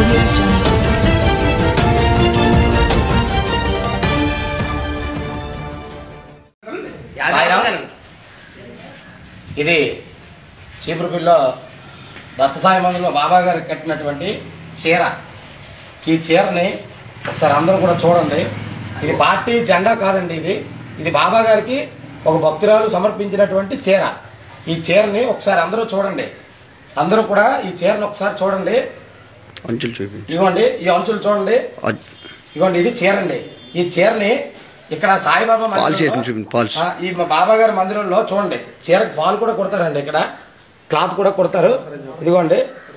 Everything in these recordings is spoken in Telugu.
audio jungle. సాయిరామ్. ఇది చీపురుపిల్లో దత్తసాయి మందులో బాబా గారు కట్టినటువంటి చీర ఈ చీరని ఒకసారి అందరూ కూడా చూడండి ఇది పార్టీ జెండా కాదండి ఇది ఇది బాబా గారికి ఒక భక్తురాలు సమర్పించినటువంటి చీర ఈ చీరని ఒకసారి అందరూ చూడండి అందరూ కూడా ఈ చీరని ఒకసారి చూడండి అంచులు చూపి ఇదిగోండి ఈ అంచులు చూడండి ఇదిగోండి ఇది చీరండి ఈ చీరని ఇక్కడ సాయిబాబా మందిరంలో- పాలిష్ చేసి చూపించు, పాలిష్. ఆ, ఈ మా బాబా గారి మందిరంలో చూడండి చీరకు ఫాల్ కూడా కుడతారండి ఇక్కడ క్లాత్ కూడా కుడతారు ఇదిగోండి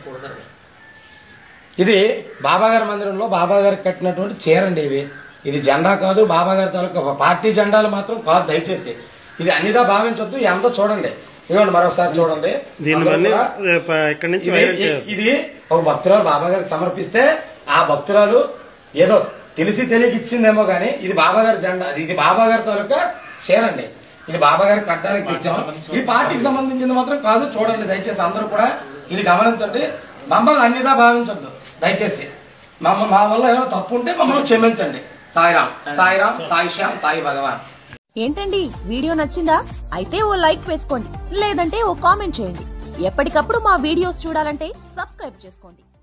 ఇది బాబా గారి మందిరంలో బాబా గారికి కట్టినటువంటి చీరండి ఇది ఇది జెండా కాదు బాబా గారి తాలూకా పార్టీ జెండాలు మాత్రం కాదు దయచేసి ఇది అన్నిదా భావించొద్దు ఎంతో చూడండి ఇదిగోండి మరొకసారి చూడండి దీన్ని అందరూ మళ్ళీ కూడా రేపు ఇక్కడి నుంచి ఇది వైరల్ చేయాలి ఇది ఒక భక్తురాలు బాబా గారికి సమర్పిస్తే ఆ భక్తురాలు ఏదో తెలిసి తెలియక ఇచ్చిందేమో గానీ ఇది బాబా గారి జెండా ఇది బాబా గారి తాలూకా చీరండి ఇది బాబా గారికి కట్టడానికి ఇచ్చాం ఈ పార్టీకి సంబంధించింది మాత్రం కాదు చూడండి దయచేసి అందరూ కూడా ఇది గమనించండి మమ్మల్ని అన్నిదా భావించొద్దు దయచేసి మమ్మ మా వల్ల ఏమైనా తప్పు ఉంటే మమ్మల్ని క్షమించండి సాయిరామ్ సాయిరామ్ సాయి శ్యామ్ సాయి భగవాన్ ఏంటండి వీడియో నచ్చిందా అయితే ఓ లైక్ వేసుకోండి లేదంటే ఓ కామెంట్ చేయండి ఎప్పటికప్పుడు మా వీడియోస్ చూడాలంటే సబ్స్క్రైబ్ చేసుకోండి